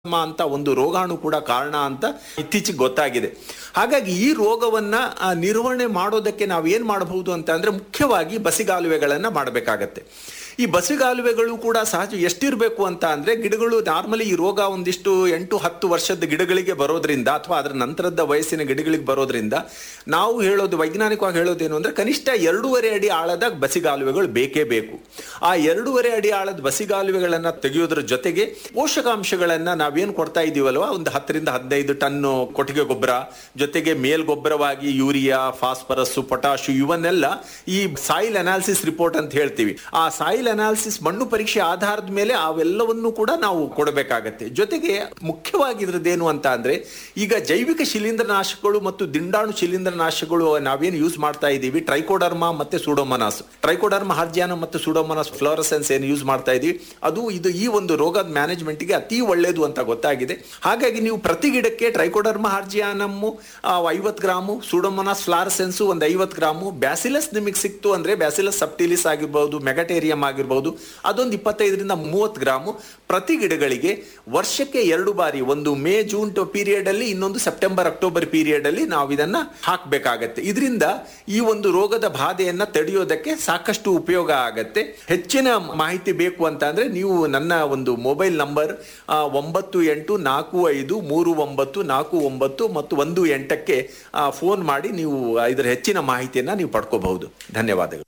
ಅಂತ ಒಂದು ರೋಗಾಣು ಕೂಡ ಕಾರಣ ಅಂತ ಇತ್ತೀಚೆಗೆ ಗೊತ್ತಾಗಿದೆ ಹಾಗಾಗಿ ಈ ರೋಗವನ್ನ ಆ, ನಿರ್ವಹಣೆ ಮಾಡೋದಕ್ಕೆ ನಾವು ಏನ್ ಮಾಡಬಹುದು ಅಂತ ಅಂದ್ರೆ ಮುಖ್ಯವಾಗಿ ಬಸಿಗಾಲುವೆಗಳನ್ನ ಮಾಡಬೇಕಾಗತ್ತೆ ಈ ಬಸಿಗಾಲುವೆಗಳು ಕೂಡ ಸಹಜ ಎಷ್ಟಿರಬೇಕು ಅಂತ ಅಂದ್ರೆ ಗಿಡಗಳು ನಾರ್ಮಲಿ ಈ ರೋಗ ಒಂದಿಷ್ಟು ಎಂಟು ಹತ್ತು ವರ್ಷದ ಗಿಡಗಳಿಗೆ ಬರೋದ್ರಿಂದ ಅಥವಾ ಅದರ ನಂತರದ ವಯಸ್ಸಿನ ಗಿಡಗಳಿಗೆ ಬರೋದ್ರಿಂದ ನಾವು ಹೇಳೋದು ವೈಜ್ಞಾನಿಕವಾಗಿ ಹೇಳೋದೇನು ಅಂದ್ರೆ ಕನಿಷ್ಠ ಎರಡೂವರೆ ಅಡಿ ಆಳದ ಬಸಿಗಾಲುವೆಗಳು ಬೇಕೇ ಬೇಕು ಆ ಎರಡೂವರೆ ಅಡಿ ಆಳದ ಬಸಿಗಾಲುವೆಗಳನ್ನ ತೆಗೆಯೋದ್ರ ಜೊತೆಗೆ ಪೋಷಕಾಂಶಗಳನ್ನ ನಾವೇನ್ ಕೊಡ್ತಾ ಇದೀವಲ್ವಾ ಒಂದು ಹತ್ತರಿಂದ ಹದಿನೈದು ಟನ್ ಕೊಟ್ಟಿಗೆ ಗೊಬ್ಬರ ಜೊತೆಗೆ ಮೇಲ್ಗೊಬ್ಬರವಾಗಿ ಯೂರಿಯಾ ಫಾಸ್ಫರಸ್ ಪೊಟಾಶು ಇವನ್ನೆಲ್ಲ ಈ ಸಾಯಿಲ್ ಅನಾಲಿಸಿಸ್ ರಿಪೋರ್ಟ್ ಅಂತ ಹೇಳ್ತೀವಿ ಆ ಸಾಯಿಲ್ ಅನಾಲಿಸಿಸ್ ಮಣ್ಣು ಪರೀಕ್ಷೆ ಆಧಾರದ ಮೇಲೆ ಅವೆಲ್ಲವನ್ನು ಕೂಡ ನಾವು ಕೊಡಬೇಕಾಗತ್ತೆ ಜೊತೆಗೆ ಮುಖ್ಯವಾಗಿ ಇದ್ರದ್ದೇನು ಅಂತ ಅಂದ್ರೆ ಈಗ ಜೈವಿಕ ಶಿಲೀಂಧ್ರನಾಶಕಗಳು ಮತ್ತು ದಿಂಡಾಣು ಶಿಲೀಂಧ್ರನಾಶಕಗಳು ನಾವೇನು ಯೂಸ್ ಮಾಡ್ತಾ ಇದ್ದೀವಿ ಟ್ರೈಕೋಡರ್ಮಾ ಮತ್ತೆ ಸೂಡೋಮನಾಸ್ ಟ್ರೈಕೋಡರ್ಮಾ ಹಾರ್ಜಿಯಾನ ಮತ್ತು ಸೂಡೋಮನಾಸ್ ಫ್ಲೋರಸೆನ್ಸ್ ಏನು ಯೂಸ್ ಮಾಡ್ತಾ ಇದೀವಿ ಅದು ಇದು ಈ ಒಂದು ರೋಗದ ಮ್ಯಾನೇಜ್ಮೆಂಟ್ಗೆ ಅತಿ ಒಳ್ಳೆಯದು ಅಂತ ಗೊತ್ತಾಗಿದೆ ಹಾಗಾಗಿ ನೀವು ಪ್ರತಿ ಗಿಡಕ್ಕೆ ಟ್ರೈಕೋಡರ್ಮಾ ಹಾರ್ಜಿಯಾನಮ್ಮು ಐವತ್ತು ಗ್ರಾಮು ಸೂಡೋಮೊನಾಸ್ ಫ್ಲಾರಸೆನ್ಸು ಒಂದು ಐವತ್ತು ಗ್ರಾಮು ಬ್ಯಾಸಿಲಸ್ ನಿಮಗೆ ಸಿಕ್ತು ಅಂದ್ರೆ ಬ್ಯಾಸಿಲಸ್ ಸಬ್ಟಿಲಿಸ್ ಆಗಿರ್ಬೋದು ಮೆಗಟೇರಿಯಂ ಆಗಿರ್ಬೋದು ಅದೊಂದು ಇಪ್ಪತ್ತೈದರಿಂದ ಮೂವತ್ತು ಗ್ರಾಮು ಪ್ರತಿ ಗಿಡಗಳಿಗೆ ವರ್ಷಕ್ಕೆ ಎರಡು ಬಾರಿ ಒಂದು ಮೇ ಜೂನ್ ಪೀರಿಯಡ್ ಅಲ್ಲಿ ಇನ್ನೊಂದು ಸೆಪ್ಟೆಂಬರ್ ಅಕ್ಟೋಬರ್ ಪೀರಿಯಡ್ ಅಲ್ಲಿ ನಾವು ಇದನ್ನ ಹಾಕಬೇಕಾಗತ್ತೆ ಇದರಿಂದ ಈ ಒಂದು ರೋಗದ ಬಾಧೆಯನ್ನ ತಡೆಯೋದಕ್ಕೆ ಸಾಕಷ್ಟು ಉಪಯೋಗ ಆಗತ್ತೆ ಹೆಚ್ಚಿನ ಮಾಹಿತಿ ಬೇಕು ಅಂತ ಅಂದ್ರೆ ನೀವು ನನ್ನ ಒಂದು ಮೊಬೈಲ್ ನಂಬರ್ ಆ, ಒಂಬತ್ತು ಎಂಟು ನಾಲ್ಕು ಐದು ಮೂರು ಒಂಬತ್ತು ನಾಲ್ಕು ಒಂಬತ್ತು ಮತ್ತು ಒಂದು ಎಂಟಕ್ಕೆ ಫೋನ್ ಮಾಡಿ ನೀವು ಇದರ ಹೆಚ್ಚಿನ ಮಾಹಿತಿಯನ್ನ ನೀವು ಪಡ್ಕೋಬಹುದು ಧನ್ಯವಾದಗಳು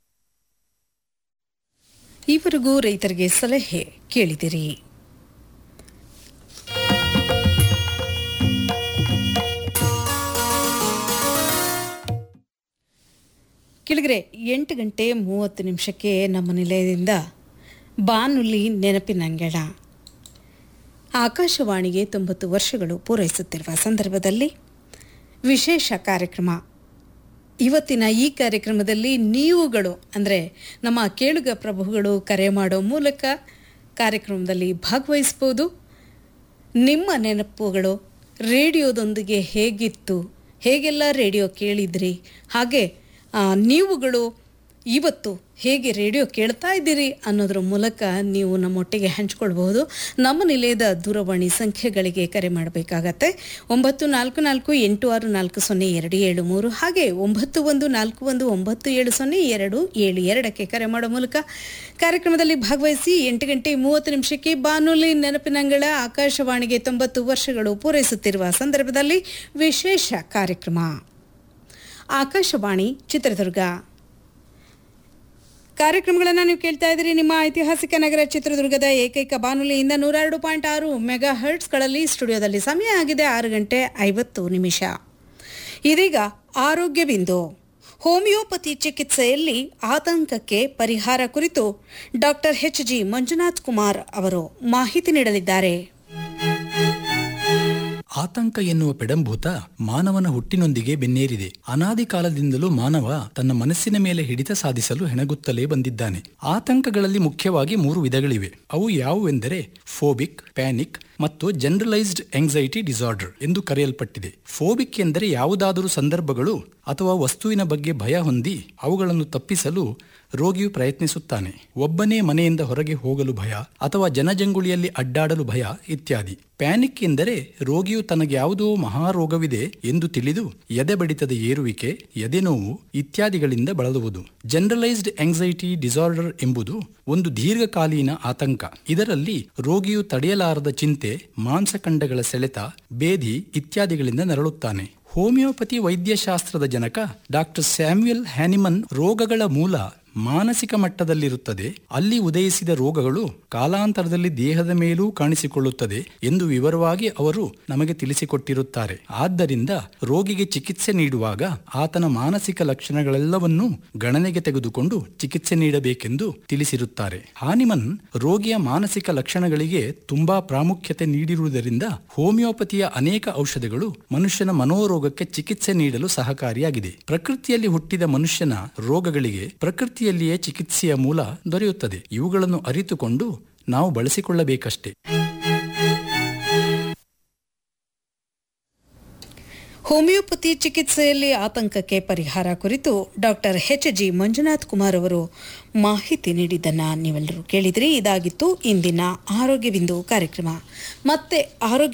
ಈವರೆಗೂ ರೈತರಿಗೆ ಸಲಹೆ ಕೇಳಿದಿರಿ ಕೆಳಗರೆ ಎಂಟು ಗಂಟೆ ಮೂವತ್ತು ನಿಮಿಷಕ್ಕೆ ನಮ್ಮ ನಿಲಯದಿಂದ ಬಾನುಲಿ ನೆನಪಿನಂಗಳ ಆಕಾಶವಾಣಿಗೆ ತೊಂಬತ್ತು ವರ್ಷಗಳು ಪೂರೈಸುತ್ತಿರುವ ಸಂದರ್ಭದಲ್ಲಿ ವಿಶೇಷ ಕಾರ್ಯಕ್ರಮ ಇವತ್ತಿನ ಈ ಕಾರ್ಯಕ್ರಮದಲ್ಲಿ ನೀವುಗಳು ಅಂದರೆ ನಮ್ಮ ಕೇಳುಗ ಪ್ರಭುಗಳು ಕರೆ ಮಾಡೋ ಮೂಲಕ ಕಾರ್ಯಕ್ರಮದಲ್ಲಿ ಭಾಗವಹಿಸ್ಬೋದು ನಿಮ್ಮ ನೆನಪುಗಳು ರೇಡಿಯೋದೊಂದಿಗೆ ಹೇಗಿತ್ತು ಹೇಗೆಲ್ಲ ರೇಡಿಯೋ ಕೇಳಿದ್ರಿ ಹಾಗೆ ಆ, ನೀವುಗಳು ಇವತ್ತು ಹೇಗೆ ರೇಡಿಯೋ ಕೇಳ್ತಾ ಇದ್ದೀರಿ ಅನ್ನೋದ್ರ ಮೂಲಕ ನೀವು ನಮ್ಮೊಟ್ಟಿಗೆ ಹಂಚ್ಕೊಳ್ಬಹುದು ನಮ್ಮ ನಿಲಯದ ದೂರವಾಣಿ ಸಂಖ್ಯೆಗಳಿಗೆ ಕರೆ ಮಾಡಬೇಕಾಗತ್ತೆ ಒಂಬತ್ತು ನಾಲ್ಕು ನಾಲ್ಕು ಎಂಟು ಆರು ನಾಲ್ಕು ಸೊನ್ನೆ ಎರಡು ಏಳು ಮೂರು ಹಾಗೆ ಒಂಬತ್ತು ಒಂದು ನಾಲ್ಕು ಒಂದು ಒಂಬತ್ತು ಏಳು ಸೊನ್ನೆ ಎರಡು ಏಳು ಎರಡಕ್ಕೆ ಕರೆ ಮಾಡೋ ಮೂಲಕ ಕಾರ್ಯಕ್ರಮದಲ್ಲಿ ಭಾಗವಹಿಸಿ ಎಂಟು ಗಂಟೆ ಮೂವತ್ತು ನಿಮಿಷಕ್ಕೆ ಬಾನುಲಿ ನೆನಪಿನಂಗಳ ಆಕಾಶವಾಣಿಗೆ ತೊಂಬತ್ತು ವರ್ಷಗಳು ಪೂರೈಸುತ್ತಿರುವ ಸಂದರ್ಭದಲ್ಲಿ ವಿಶೇಷ ಕಾರ್ಯಕ್ರಮ ಆಕಾಶವಾಣಿ ಚಿತ್ರದುರ್ಗ ಕಾರ್ಯಕ್ರಮಗಳನ್ನು ನೀವು ಕೇಳ್ತಾ ಇದ್ದೀರಿ ನಿಮ್ಮ ಐತಿಹಾಸಿಕ ನಗರ ಚಿತ್ರದುರ್ಗದ ಏಕೈಕ ಬಾನುಲಿಯಿಂದ ನೂರೆರಡು ಪಾಯಿಂಟ್ ಆರು ಮೆಗಾ ಹರ್ಟ್ಸ್ಗಳಲ್ಲಿ ಸ್ಟುಡಿಯೋದಲ್ಲಿ ಸಮಯ ಆಗಿದೆ ಆರು ಗಂಟೆ ಐವತ್ತು ನಿಮಿಷ ಇದೀಗ ಆರೋಗ್ಯ ಬಿಂದು ಹೋಮಿಯೋಪತಿ ಚಿಕಿತ್ಸೆಯಲ್ಲಿ ಆತಂಕಕ್ಕೆ ಪರಿಹಾರ ಕುರಿತು doctor H G Manjunath Kumar ಅವರು ಮಾಹಿತಿ ನೀಡಲಿದ್ದಾರೆ ಆತಂಕ ಎನ್ನುವ ಪೆಡಂಭೂತ ಮಾನವನ ಹುಟ್ಟಿನೊಂದಿಗೆ ಬೆನ್ನೇರಿದೆ ಅನಾದಿ ಕಾಲದಿಂದಲೂ ಮಾನವ ತನ್ನ ಮನಸ್ಸಿನ ಮೇಲೆ ಹಿಡಿತ ಸಾಧಿಸಲು ಹೆಣಗುತ್ತಲೇ ಬಂದಿದ್ದಾನೆ ಆತಂಕಗಳಲ್ಲಿ ಮುಖ್ಯವಾಗಿ ಮೂರು ವಿಧಗಳಿವೆ ಅವು ಯಾವುವೆಂದರೆ ಫೋಬಿಕ್ ಪ್ಯಾನಿಕ್ ಮತ್ತು ಜನರಲೈಸ್ಡ್ ಎಂಗ್ಸೈಟಿ ಡಿಸಾರ್ಡರ್ ಎಂದು ಕರೆಯಲ್ಪಟ್ಟಿದೆ ಫೋಬಿಕ್ ಎಂದರೆ ಯಾವುದಾದರೂ ಸಂದರ್ಭಗಳು ಅಥವಾ ವಸ್ತುವಿನ ಬಗ್ಗೆ ಭಯ ಹೊಂದಿ ಅವುಗಳನ್ನು ತಪ್ಪಿಸಲು ರೋಗಿಯು ಪ್ರಯತ್ನಿಸುತ್ತಾನೆ ಒಬ್ಬನೇ ಮನೆಯಿಂದ ಹೊರಗೆ ಹೋಗಲು ಭಯ ಅಥವಾ ಜನಜಂಗುಳಿಯಲ್ಲಿ ಅಡ್ಡಾಡಲು ಭಯ ಇತ್ಯಾದಿ ಪ್ಯಾನಿಕ್ ಎಂದರೆ ರೋಗಿಯು ತನಗೆ ಯಾವುದೋ ಮಹಾರೋಗವಿದೆ ಎಂದು ತಿಳಿದು ಎದೆ ಬಡಿತದ ಏರುವಿಕೆ ಎದೆನೋವು ಇತ್ಯಾದಿಗಳಿಂದ ಬಳಲುವುದು ಜನರಲೈಸ್ಡ್ ಎಂಗ್ಸೈಟಿ ಡಿಸಾರ್ಡರ್ ಎಂಬುದು ಒಂದು ದೀರ್ಘಕಾಲೀನ ಆತಂಕ ಇದರಲ್ಲಿ ರೋಗಿಯು ತಡೆಯಲಾರದ ಚಿಂತೆ ಮಾಂಸಖಂಡಗಳ ಸೆಳೆತ ಬೇಧಿ ಇತ್ಯಾದಿಗಳಿಂದ ನರಳುತ್ತಾನೆ ಹೋಮಿಯೋಪತಿ ವೈದ್ಯಶಾಸ್ತ್ರದ ಜನಕ ಡಾಕ್ಟರ್ ಸ್ಯಾಮ್ಯುಯಲ್ ಹ್ಯಾನಿಮನ್ ರೋಗಗಳ ಮೂಲ ಮಾನಸಿಕ ಮಟ್ಟದಲ್ಲಿರುತ್ತದೆ ಅಲ್ಲಿ ಉದಯಿಸಿದ ರೋಗಗಳು ಕಾಲಾಂತರದಲ್ಲಿ ದೇಹದ ಮೇಲೂ ಕಾಣಿಸಿಕೊಳ್ಳುತ್ತದೆ ಎಂದು ವಿವರವಾಗಿ ಅವರು ನಮಗೆ ತಿಳಿಸಿಕೊಟ್ಟಿರುತ್ತಾರೆ ಆದ್ದರಿಂದ ರೋಗಿಗೆ ಚಿಕಿತ್ಸೆ ನೀಡುವಾಗ ಆತನ ಮಾನಸಿಕ ಲಕ್ಷಣಗಳೆಲ್ಲವನ್ನೂ ಗಣನೆಗೆ ತೆಗೆದುಕೊಂಡು ಚಿಕಿತ್ಸೆ ನೀಡಬೇಕೆಂದು ತಿಳಿಸಿರುತ್ತಾರೆ ಹಾನಿಮನ್ ರೋಗಿಯ ಮಾನಸಿಕ ಲಕ್ಷಣಗಳಿಗೆ ತುಂಬಾ ಪ್ರಾಮುಖ್ಯತೆ ನೀಡಿರುವುದರಿಂದ ಹೋಮಿಯೋಪತಿಯ ಅನೇಕ ಔಷಧಗಳು ಮನುಷ್ಯನ ಮನೋರೋಗಕ್ಕೆ ಚಿಕಿತ್ಸೆ ನೀಡಲು ಸಹಕಾರಿಯಾಗಿದೆ ಪ್ರಕೃತಿಯಲ್ಲಿ ಹುಟ್ಟಿದ ಮನುಷ್ಯನ ರೋಗಗಳಿಗೆ ಪ್ರಕೃತಿಯಲ್ಲಿಯೇ ಚಿಕಿತ್ಸೆಯ ಮೂಲ ದೊರೆಯುತ್ತದೆ ಇವುಗಳನ್ನು ಅರಿತುಕೊಂಡು ನಾವು ಬಳಸಿಕೊಳ್ಳಬೇಕಷ್ಟೇ ಹೋಮಿಯೋಪತಿ ಚಿಕಿತ್ಸೆಯಲ್ಲಿ ಆತಂಕಕ್ಕೆ ಪರಿಹಾರ ಕುರಿತು doctor H G Manjunath Kumar ಅವರು ಮಾಹಿತಿ ನೀಡಿದ್ದನ್ನ ನೀವೆಲ್ಲರೂ ಕೇಳಿದ್ರಿ ಇದಾಗಿತ್ತು ಇಂದಿನ ಆರೋಗ್ಯವಿಂದು ಕಾರ್ಯಕ್ರಮ ಮತ್ತೆ ಆರೋಗ್ಯ